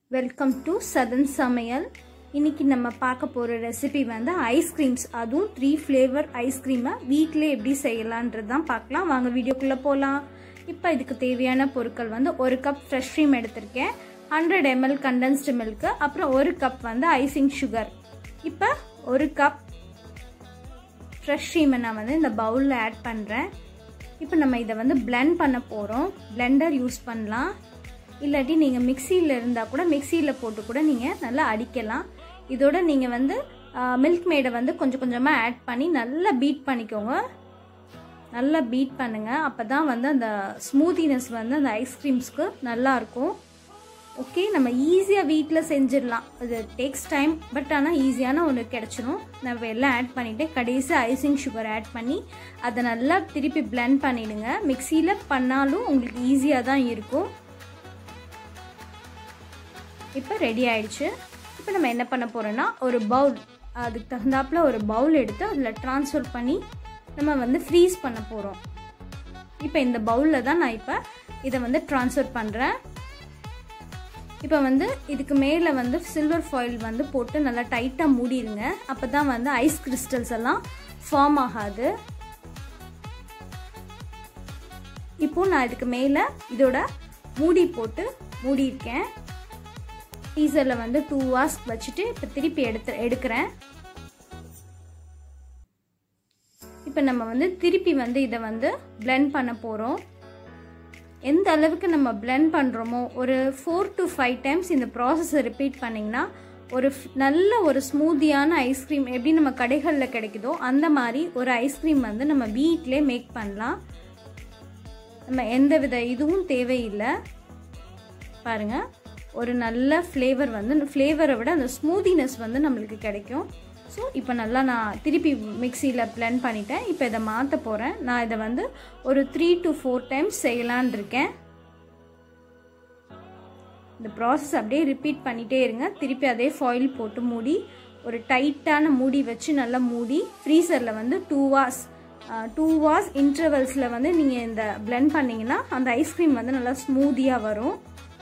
welcome to Sathan சமையல் இன்னைக்கு நம்ம பார்க்க போகிற ரெசிபி வந்து ஐஸ்கிரீம்ஸ் அதுவும் த்ரீ ஃப்ளேவர் ஐஸ்கிரீமை வீட்டிலே எப்படி செய்யலான்றது தான் பார்க்கலாம் வாங்க வீடியோக்குள்ளே போகலாம் இப்போ இதுக்கு தேவையான பொருட்கள் வந்து ஒரு கப் ஃப்ரெஷ் க்ரீம் எடுத்திருக்கேன் ஹண்ட்ரட் எம்எல் கண்டென்ஸ்டு மில்க்கு அப்புறம் ஒரு கப் வந்து ஐசிங் சுகர் இப்போ ஒரு கப் ஃப்ரெஷ் க்ரீமை நான் வந்து இந்த பவுலில் ஆட் பண்ணுறேன் இப்போ நம்ம இதை வந்து பிளெண்ட் பண்ண போகிறோம் பிளெண்டர் யூஸ் பண்ணலாம் இல்லாட்டி நீங்கள் மிக்சியில் இருந்தால் கூட மிக்சியில் போட்டு கூட நீங்கள் நல்லா அடிக்கலாம் இதோட நீங்கள் வந்து மில்க் மேடை வந்து கொஞ்சம் கொஞ்சமாக ஆட் பண்ணி நல்லா பீட் பண்ணிக்கோங்க நல்லா பீட் பண்ணுங்கள் அப்போ தான் வந்து அந்த ஸ்மூத்தினஸ் வந்து அந்த ஐஸ்கிரீம்ஸ்க்கு நல்லாயிருக்கும் ஓகே நம்ம ஈஸியாக வீட்டில் செஞ்சிடலாம் அது டேக்ஸ் டைம் பட் ஆனால் ஈஸியான ஒன்று கிடச்சிரும் நம்ம எல்லாம் ஆட் பண்ணிவிட்டு கடைசி ஐசிங் சுகர் ஆட் பண்ணி அதை நல்லா திருப்பி பிளெண்ட் பண்ணிவிடுங்க மிக்சியில் பண்ணாலும் உங்களுக்கு ஈஸியாக தான் இருக்கும் இப்போ ரெடி ஆயிடுச்சு இப்போ நம்ம என்ன பண்ண போகிறோன்னா ஒரு பவுல் அதுக்கு தகுந்தாப்பில் ஒரு பவுல் எடுத்து அதில் ட்ரான்ஸ்ஃபர் பண்ணி நம்ம வந்து ஃப்ரீஸ் பண்ண போகிறோம் இப்போ இந்த பவுலில் தான் நான் இப்போ இதை வந்து ட்ரான்ஸ்ஃபர் பண்ணுறேன் இப்போ வந்து இதுக்கு மேலே வந்து சில்வர் ஃபாயில் வந்து போட்டு நல்லா டைட்டாக மூடிடுங்க அப்போ தான் வந்து ஐஸ் கிறிஸ்டல்ஸ் எல்லாம் ஃபார்ம் ஆகாது இப்போ நான் இதுக்கு மேலே இதோட மூடி போட்டு மூடியிருக்கேன் டீசரில் வந்து டூ ஹவர்ஸ் வச்சுட்டு இப்போ திருப்பி எடுத்து எடுக்கிறேன் இப்போ நம்ம வந்து திருப்பி வந்து இதை வந்து பிளெண்ட் பண்ண போகிறோம் எந்த அளவுக்கு நம்ம பிளெண்ட் பண்ணுறோமோ ஒரு ஃபோர் டு ஃபைவ் டைம்ஸ் இந்த ப்ராசஸை ரிப்பீட் பண்ணிங்கன்னா ஒரு நல்ல ஒரு ஸ்மூத்தியான ஐஸ்கிரீம் எப்படி நம்ம கடைகளில் கிடைக்குதோ அந்த மாதிரி ஒரு ஐஸ்கிரீம் வந்து நம்ம வீட்டிலே மேக் பண்ணலாம் நம்ம எந்த வித இதுவும் தேவையில்லை பாருங்கள் ஒரு நல்ல ஃப்ளேவர் வந்து ஃப்ளேவரை விட அந்த ஸ்மூதினஸ் வந்து நம்மளுக்கு கிடைக்கும் ஸோ இப்போ நல்லா நான் திருப்பி மிக்சியில் பிளெண்ட் பண்ணிட்டேன் இப்போ இதை மாற்ற போகிறேன் நான் இதை வந்து ஒரு த்ரீ டு ஃபோர் டைம்ஸ் செய்யலான் இருக்கேன் இந்த ப்ராசஸ் அப்படியே ரிப்பீட் பண்ணிகிட்டே இருங்க திருப்பி அதே ஃபாயில் போட்டு மூடி ஒரு டைட்டான மூடி வச்சு நல்லா மூடி ஃப்ரீசரில் வந்து டூ வாஸ் டூ வாஸ் இன்டர்வல்ஸில் வந்து நீங்கள் இந்த பிளெண்ட் பண்ணிங்கன்னா அந்த ஐஸ்கிரீம் வந்து நல்லா ஸ்மூதியாக வரும்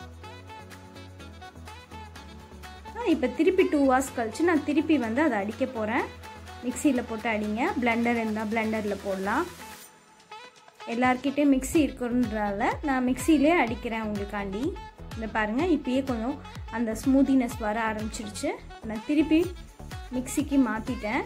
இப்போ திருப்பி டூ ஹவர்ஸ் கழிச்சு நான் திருப்பி வந்து அதை அடிக்க போகிறேன் மிக்சியில் போட்டு அடிங்க பிளெண்டர் இருந்தால் பிளெண்டரில் போடலாம் எல்லார்கிட்டே மிக்சி இருக்கிறதுனால நான் மிக்சியிலே அடிக்கிறேன் உங்களுக்காண்டி இந்த பாருங்கள் இப்பயே கொஞ்சம் அந்த ஸ்மூத்தினஸ் வர ஆரம்பிச்சிருச்சு நான் திருப்பி மிக்சிக்கு மாற்றிட்டேன்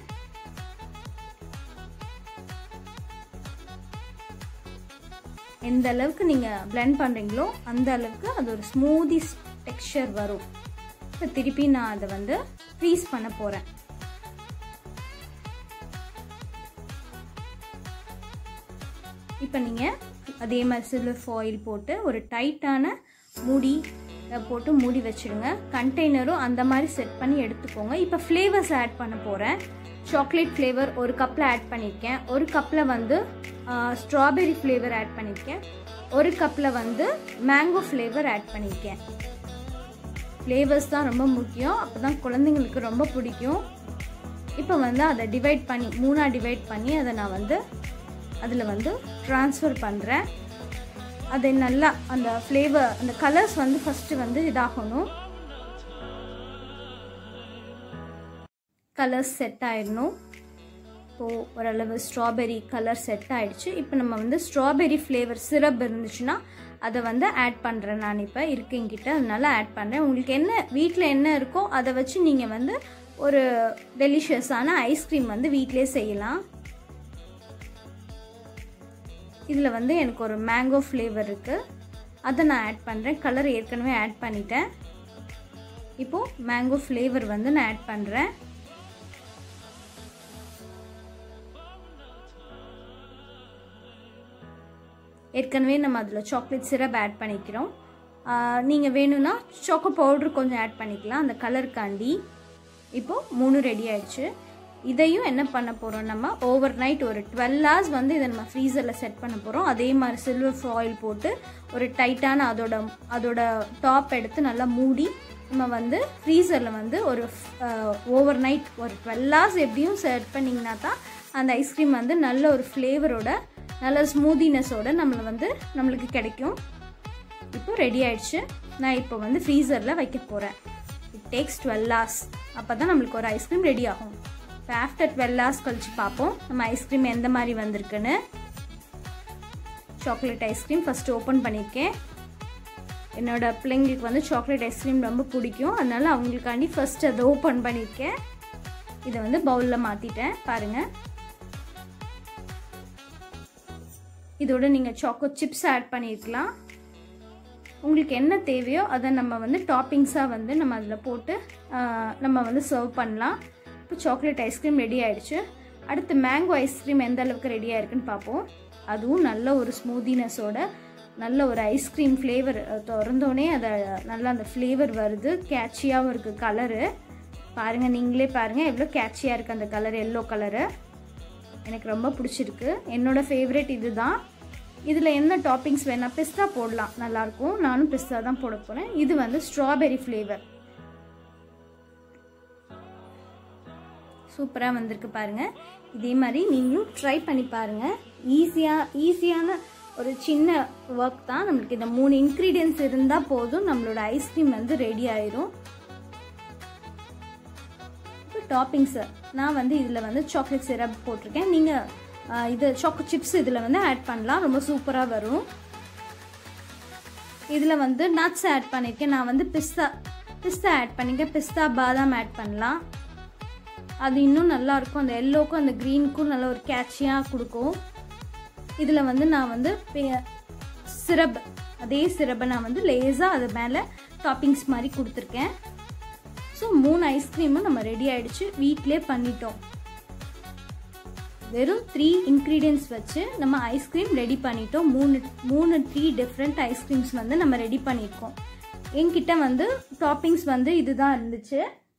எந்த அளவுக்கு நீங்கள் பிளெண்ட் பண்ணுறீங்களோ அந்த அளவுக்கு அது ஒரு ஸ்மூதி டெக்ஸ்சர் வரும் இப்போ திருப்பி நான் அதை வந்து ஃப்ரீஸ் பண்ண போகிறேன் இப்போ நீங்கள் அதே மாதிரி சில்வர் ஃபாயில் போட்டு ஒரு டைட்டான மூடி போட்டு மூடி வச்சுடுங்க கண்டெய்னரும் அந்த மாதிரி செட் பண்ணி எடுத்துக்கோங்க இப்போ ஃப்ளேவர்ஸ் ஆட் பண்ண போகிறேன் சாக்லேட் ஃப்ளேவர் ஒரு கப்பில் ஆட் பண்ணியிருக்கேன் ஒரு கப்பில் வந்து ஸ்ட்ராபெரி ஃப்ளேவர் ஆட் பண்ணியிருக்கேன் ஒரு கப்பில் வந்து மேங்கோ ஃப்ளேவர் ஆட் பண்ணியிருக்கேன் ஃப்ளேவர்ஸ் தான் ரொம்ப முக்கியம் அப்போ தான் குழந்தைங்களுக்கு ரொம்ப பிடிக்கும் இப்போ வந்து அதை டிவைட் பண்ணி மூணாக டிவைட் பண்ணி அதை நான் வந்து அதில் வந்து ட்ரான்ஸ்ஃபர் பண்ணுறேன் அதை நல்லா அந்த ஃப்ளேவர் அந்த கலர்ஸ் வந்து ஃபஸ்ட்டு வந்து இதாகணும் கலர்ஸ் செட் ஆயிடணும் இப்போது ஓரளவு ஸ்ட்ராபெரி கலர் செட் ஆகிடுச்சு இப்போ நம்ம வந்து ஸ்ட்ராபெரி ஃப்ளேவர் சிரப் இருந்துச்சுன்னா அதை வந்து ஆட் பண்ணுறேன் நான் இப்போ இருக்கங்கிட்ட அதனால ஆட் பண்ணுறேன் உங்களுக்கு என்ன வீட்டில் என்ன இருக்கோ அதை வச்சு நீங்கள் வந்து ஒரு டெலிஷியஸான ஐஸ்கிரீம் வந்து வீட்டிலே செய்யலாம் இதில் வந்து எனக்கு ஒரு மேங்கோ ஃப்ளேவர் இருக்குது அதை நான் ஆட் பண்ணுறேன் கலர் ஏற்கனவே ஆட் பண்ணிட்டேன் இப்போது மேங்கோ ஃப்ளேவர் வந்து நான் ஆட் பண்ணுறேன் ஏற்கனவே நம்ம அதில் சாக்லேட் சிரப் ஆட் பண்ணிக்கிறோம் நீங்கள் வேணும்னா சாக்கோ பவுட்ரு கொஞ்சம் ஆட் பண்ணிக்கலாம் அந்த கலருக்காண்டி இப்போது மூணு ரெடி ஆயிடுச்சு இதையும் என்ன பண்ண போகிறோம் நம்ம ஓவர் நைட் ஒரு டுவெல் ஹவர்ஸ் வந்து இதை நம்ம ஃப்ரீசரில் செட் பண்ண போகிறோம் அதே மாதிரி சில்வர் ஃபாயில் போட்டு ஒரு டைட்டான அதோட அதோட டாப் எடுத்து நல்லா மூடி நம்ம வந்து ஃப்ரீசரில் வந்து ஒரு ஓவர் நைட் ஒரு டுவெல் ஹவர்ஸ் எப்படியும் செட் பண்ணிங்கன்னா தான் அந்த ஐஸ்கிரீம் வந்து நல்ல ஒரு ஃப்ளேவரோட நல்ல ஸ்மூதினஸோட நம்மளை வந்து நம்மளுக்கு கிடைக்கும் இப்போ ரெடி ஆயிடுச்சு நான் இப்போ வந்து ஃப்ரீசரில் வைக்க போகிறேன் இட் டேக்ஸ் டுவெல் ஹவர்ஸ் அப்போ தான் நம்மளுக்கு ஒரு ஐஸ்கிரீம் ரெடி ஆகும் இப்போ ஆஃப்டர் டுவெல் ஹவர்ஸ் கழிச்சு பார்ப்போம் நம்ம ஐஸ்கிரீம் எந்த மாதிரி வந்திருக்குன்னு சாக்லேட் ஐஸ்கிரீம் ஃபஸ்ட்டு ஓப்பன் பண்ணியிருக்கேன் என்னோட பிள்ளைங்களுக்கு வந்து சாக்லேட் ஐஸ்கிரீம் ரொம்ப பிடிக்கும் அதனால அவங்களுக்காண்டி ஃபஸ்ட் அதை ஓப்பன் பண்ணியிருக்கேன் இதை வந்து பவுலில் மாற்றிட்டேன் பாருங்கள் இதோட நீங்கள் சாக்கோ சிப்ஸ் ஆட் பண்ணியிருக்கலாம் உங்களுக்கு என்ன தேவையோ அதை நம்ம வந்து டாப்பிங்ஸாக வந்து நம்ம அதில் போட்டு நம்ம வந்து சர்வ் பண்ணலாம் இப்போ சாக்லேட் ஐஸ்கிரீம் ரெடி ஆயிடுச்சு அடுத்து மேங்கோ ஐஸ்கிரீம் எந்த அளவுக்கு ரெடி ஆயிருக்குன்னு பார்ப்போம் அதுவும் நல்ல ஒரு ஸ்மூதினஸோட நல்ல ஒரு ஐஸ்கிரீம் ஃப்ளேவர் திறந்தோடனே அதை நல்லா அந்த ஃப்ளேவர் வருது கேட்சியாகவும் இருக்குது கலரு பாருங்கள் நீங்களே பாருங்கள் எவ்வளோ கேட்சியாக இருக்குது அந்த கலர் எல்லோ கலரு எனக்கு ரொம்ப பிடிச்சிருக்கு என்னோடய ஃபேவரெட் இது தான் இதில் என்ன டாப்பிங்ஸ் வேணால் பிஸ்தா போடலாம் நல்லாயிருக்கும் நானும் பிஸ்தா தான் போட போகிறேன் இது வந்து ஸ்ட்ராபெரி ஃப்ளேவர் சூப்பராக வந்திருக்கு பாருங்கள் இதே மாதிரி நீங்களும் ட்ரை பண்ணி பாருங்கள் ஈஸியாக ஈஸியான ஒரு சின்ன ஒர்க் தான் நம்மளுக்கு இந்த மூணு இன்க்ரீடியன்ஸ் இருந்தால் போதும் நம்மளோட ஐஸ்கிரீம் வந்து ரெடி ஆயிரும் இப்போ டாப்பிங்ஸு நான் வந்து இதில் வந்து சாக்லேட் சிரப் போட்டிருக்கேன் நீங்கள் இது சாக்கோ சிப்ஸ் இதில் வந்து ஆட் பண்ணலாம் ரொம்ப சூப்பராக வரும் இதில் வந்து நட்ஸ் ஆட் பண்ணியிருக்கேன் நான் வந்து பிஸ்தா பிஸ்தா ஆட் பண்ணியிருக்கேன் பிஸ்தா பாதாம் ஆட் பண்ணலாம் அது இன்னும் நல்லாயிருக்கும் அந்த எல்லோக்கும் அந்த க்ரீனுக்கும் நல்ல ஒரு கேட்சியாக கொடுக்கும் இதில் வந்து நான் வந்து சிரப் அதே சிரப்பை நான் வந்து லேஸாக அது மேலே டாப்பிங்ஸ் மாதிரி கொடுத்துருக்கேன் ஸோ மூணு ஐஸ்கிரீமும் நம்ம ரெடி ஆகிடுச்சு வீட்டிலே பண்ணிட்டோம் வெறும் த்ரீ இன்க்ரீடியன்ஸ் வச்சு நம்ம ஐஸ்கிரீம் ரெடி பண்ணிட்டோம் மூணு மூணு த்ரீ டிஃப்ரெண்ட் ஐஸ்கிரீம்ஸ் வந்து நம்ம ரெடி பண்ணியிருக்கோம் என்கிட்ட வந்து டாப்பிங்ஸ் வந்து இதுதான் இருந்துச்சு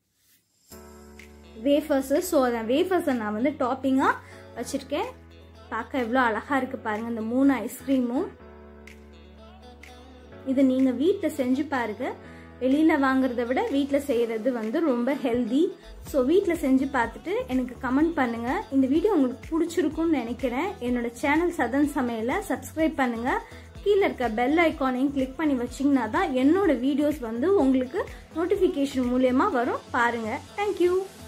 வேஃபர்ஸு ஸோ அந்த வேஃபர்ஸை நான் வந்து டாப்பிங்காக வச்சுருக்கேன் பார்க்க எவ்வளோ அழகாக இருக்குது பாருங்கள் இந்த மூணு ஐஸ்கிரீமும் இது நீங்கள் வீட்டில் செஞ்சு பாருங்கள் வெளியில் வாங்குறத விட வீட்டில் செய்கிறது வந்து ரொம்ப ஹெல்தி ஸோ வீட்டில் செஞ்சு பார்த்துட்டு எனக்கு கமெண்ட் பண்ணுங்கள் இந்த வீடியோ உங்களுக்கு பிடிச்சிருக்கும்னு நினைக்கிறேன் என்னோட சேனல் சதன் சமையலை சப்ஸ்கிரைப் பண்ணுங்கள் கீழே இருக்க பெல் ஐக்கானையும் கிளிக் பண்ணி வச்சிங்கன்னா தான் என்னோட வீடியோஸ் வந்து உங்களுக்கு நோட்டிஃபிகேஷன் மூலயமா வரும் பாருங்கள் தேங்க்யூ